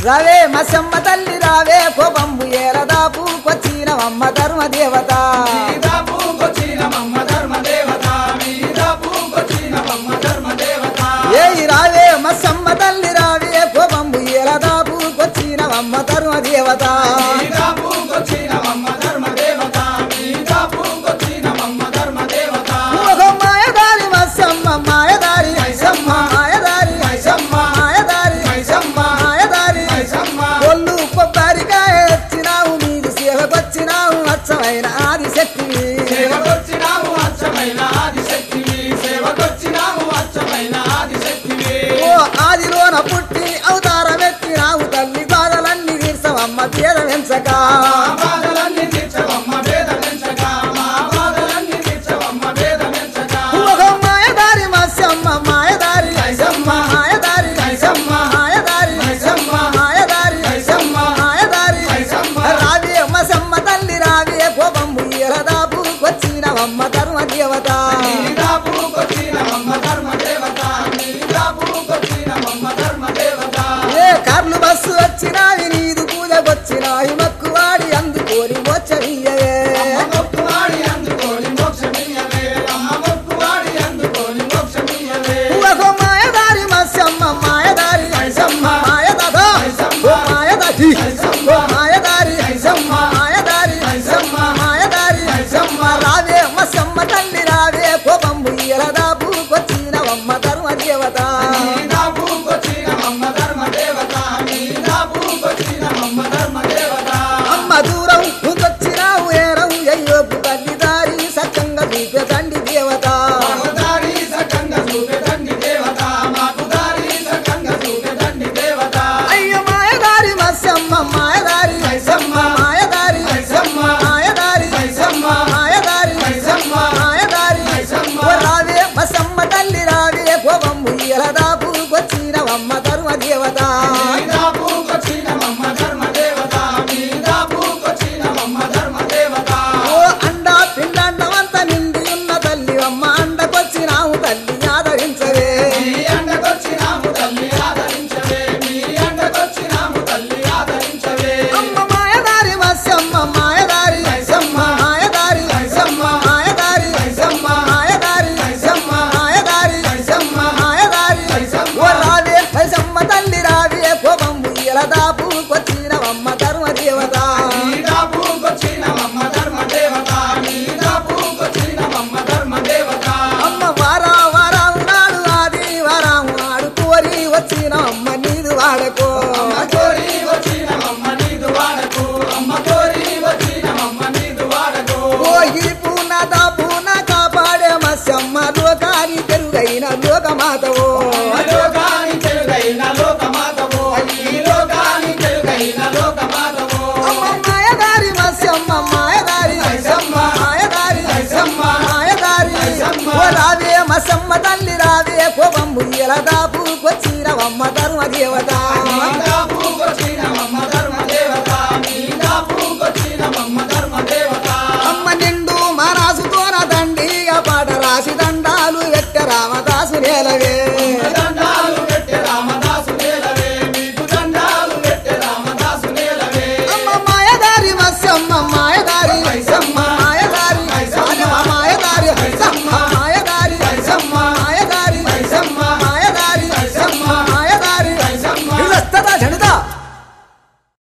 రావే మసమ్మ తల్లి రావే కోపంబు ఏలదాపు కొచ్చినవమ్మ ధర్మ దేవత ఏయ్ రావే మసమ్మ తల్లి రావే కోపంబు ఏలదాపు కొచ్చినవమ్మ ధర్మ దేవత ఒక మాయదారి మసమ్మ మాయదారి ఐసమ్మ మాయదారి ఐసమ్మ మాయదారి ఐసమ్మ మాయదారి ఒళ్ళు కొబ్బరికాయ వచ్చినావు నీకు సేవకొచ్చినావు అచ్చమైన ఆది శక్తివి సేవకొచ్చినావు అచ్చమైన ఆదిశక్తివి సేవకొచ్చినావు అచ్చమైన ఆదిశక్తివి ఓ ఆదిలోన పుట్టి అవతారమెత్తినావు తల్లి బాధలన్నీ తీర్చవమ్మ పేద వెంచక మా బాధలన్నీ తీర్చవమ్మ వేద పెంచగా మా బాధలన్నీ తీర్చవమ్మ వేద పెంచగా ఒక మాయదారి మత్స్యమ్మ మాయదారి ఐసమ్మ మాయదారి ఐసమ్మ మాయదారి ఐసమ్మ మాయదారి ఐసమ్మ మాయదారి ఐసమ్మ. రావే మసమ్మ తల్లి రావే కోపంబు ఎలదాపు వచ్చినవమ్మ ధర్మ దేవత నీదాపుకొచ్చినవమ్మ ధర్మ దేవత నీదాపుకొచ్చినవమ్మ ధర్మ దేవత ఏ కార్లు బస్సు వచ్చినావి నీదు పూజకొచ్చినావి మక్కువాడి అందుకోరి వచ్చనియవే అమ్మ మొక్కువాడి అందుకోని మోక్షమియ్యవే అమ్మ మొక్కువాడి అందుకోని మోక్షమియ్యవే ఒక మాయదారి మత్స్యమ్మ మాయదారి ఐసమ్మ మాయదాద ఐసమ్మ. ఓ మాయదారి ఐసమ్మ. ఓ మాయదారి ఐసమ్మ మాయదారి ఐసమ్మ మాయదారి ఐసమ్మ రావే మత్స్యమ్మ తల్లి రావే కోపంబు ఎలదాపు కొచ్చినవమ్మ ధర్మ దేవత నీదాపుకొచ్చినవమ్మ ధర్మ దేవత నీదాపుకొచ్చినవమ్మ ధర్మ దేవత అమ్మ దూరం వచ్చినావు ఏరం అయ్యోపు తల్లి దారి సత్యంగా చూపే తండ్రి దేవత మాకు దారి సకంగా చూపే తండ్రి దేవత మాకు దారి సకంగా చూపే తండ్రి దేవత అయ్యో మాయదారి మత్స్యమ్మ మాయదారి ఐసమ్మ మాయదారి ఐసమ్మ. మాయదారి ఐసమ్మ. మాయదారి ఐసమ్మ. మాయదారి ఐసమ్మ. ఓ రావే మసమ్మ తల్లి రావే కోపంబు ఎలదాపు వచ్చినవమ్మ ధర్మ దేవత నీదాపుకొచ్చినవమ్మ ధర్మ దేవత నీదాపుకొచ్చినవమ్మ ధర్మ దేవత ఓ అండ పిండండమంత నిండి ఉన్న తల్లి అమ్మ అండకొచ్చినావు తల్లి ఆదరించవే మీ అండకొచ్చినాము తల్లి ఆదరించవే మీ అండకొచ్చినాము తల్లి ఆదరించవే అమ్మ మాయదారి మత్స్యమ్మ మాయదారి ఐసమ్మ మాయదారి ఐసమ్మ మాయదారి ఐసమ్మ మాయదారి ఐసమ్మ మాయదారి ఐసమ్మ మాయదారి ఐసమ్మ. ఓ రావే ఐసమ్మ తల్లి రావే కోపంబు ఎలదాపు కొచ్చినవమ్మ ధర్మ దేవత నీదాపుకొచ్చినవమ్మ ధర్మ దేవత నీదాపుకొచ్చినవమ్మ ధర్మ దేవత అమ్మ వారా వారాం నాడు ఆది వారాం నాడు కోరి వచ్చిన అమ్మ నీదు వాడకో అమ్మ కోరి వచ్చినవమ్మ నీదు వాడకు అమ్మ కోరి వచ్చినవమ్మ నీదు వాడకు ఓ ఈ పూన దా పూన కాపాడే మత్స్యమ్మ లోకాని తెరుగైన లోకమాతవో ఈ లోకాని తెలుగైన లోకమాతవో ఈ లోకాని తెలుగైన లోకమాతవో అమ్మ మాయదారి మత్స్యమ్మ మాయదారి ఐసమ్మ. మాయదారి ఐసమ్మ. మాయదారి ఐసమ్మ. ఓ రావే మసమ్మ తల్లి రావే కోపంబు ఎలదాపు కొచ్చినవమ్మ ధర్మ దేవత నీదా